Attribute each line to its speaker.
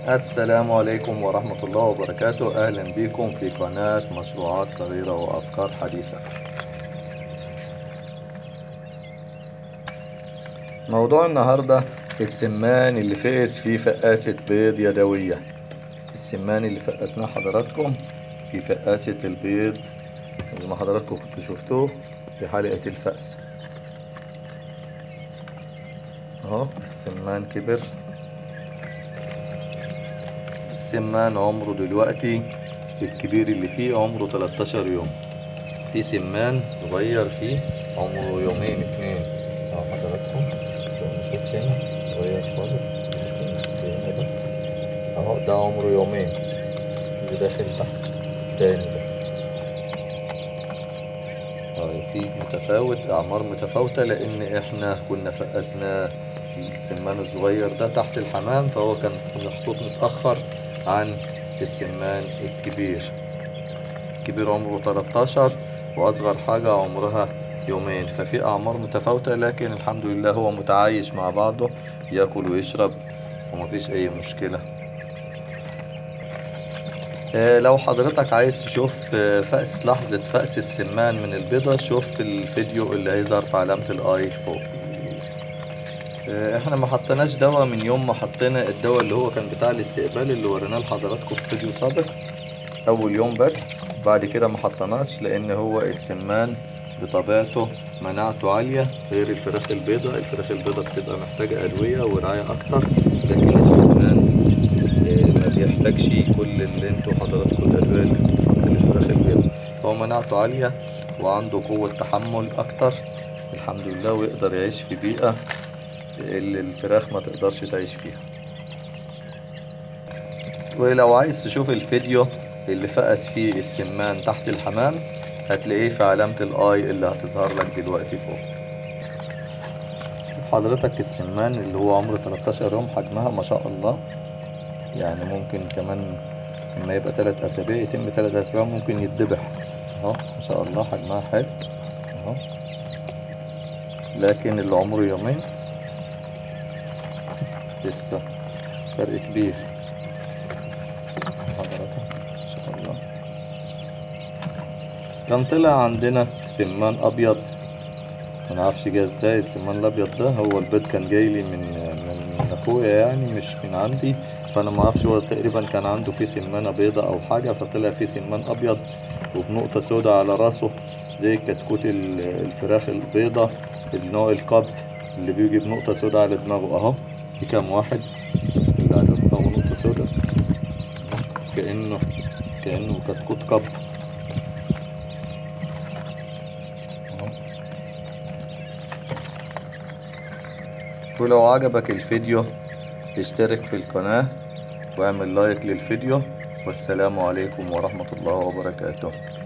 Speaker 1: السلام عليكم ورحمة الله وبركاته أهلا بكم في قناة مشروعات صغيرة وأفكار حديثة موضوع النهاردة السمان اللي فقس فيه فقاسة بيض يدوية السمان اللي فقسناه حضراتكم في فقاسة البيض زي ما حضراتكم كنتوا شفتوه في حلقة الفأس اهو السمان كبر السمان عمره دلوقتي الكبير اللي فيه عمره 13 يوم في سمان صغير فيه عمره يومين اتنين اهو حضراتكم نشوف هنا صغير خالص هنا ده اهو ده عمره يومين اللي داخل تحت تاني ده طيب في متفاوت اعمار متفاوته لان احنا كنا فقسناه السمان الصغير ده تحت الحمام فهو كان محطوط متاخر عن السمان الكبير الكبير عمره 13 واصغر حاجه عمرها يومين ففي اعمار متفاوته لكن الحمد لله هو متعايش مع بعضه ياكل ويشرب ومفيش اي مشكله لو حضرتك عايز تشوف فأس لحظة فأس السمان من البيضة شوف الفيديو اللي هيظهر في علامة الاي فوق احنا ما حطيناش دواء من يوم ما حطينا الدواء اللي هو كان بتاع الاستقبال اللي وريناه لحضراتكم في فيديو سابق اول يوم بس بعد كده ما حطيناش لان هو السمان بطبيعته مناعته عالية غير الفراخ البيضاء الفراخ البيضاء بتبقى محتاجة أدوية ورعاية أكتر لكن السمان ما بيحتاجش كل اللي انتوا حضراتكم الأدوية اللي بتتحط للفراخ البيضاء هو مناعته عالية وعنده قوة تحمل أكتر الحمد لله ويقدر يعيش في بيئة اللي الفراخ ما تقدرش تعيش فيها ولو عايز تشوف الفيديو اللي فقس فيه السمان تحت الحمام هتلاقيه في علامة الاي اللي هتظهر لك دلوقتي فوق شوف حضرتك السمان اللي هو عمره 13 يوم حجمها ما شاء الله يعني ممكن كمان لما يبقى تلات اسابيع يتم تلات اسابيع ممكن يتذبح اهو ما شاء الله حجمها حلو اهو لكن اللي عمره يومين لسه فرق كبير حضرتك ما شاء الله كان طلع عندنا سمان ابيض ما نعرفش جه ازاي السمان الابيض ده هو البيض كان جاي لي من من اخويا يعني مش من عندي فانا ما اعرفش هو تقريبا كان عنده فيه سمانه بيضة او حاجه فطلع فيه سمان ابيض وبنقطه سوداء على راسه زي كتكوت الفراخ البيضة النوع القب اللي بيجي بنقطه سوداء على دماغه اهو في كام واحد اللي على دماغه نقطه سوداء كانه كانه كتكوت قب ولو عجبك الفيديو اشترك في القناة واعمل لايك للفيديو والسلام عليكم ورحمة الله وبركاته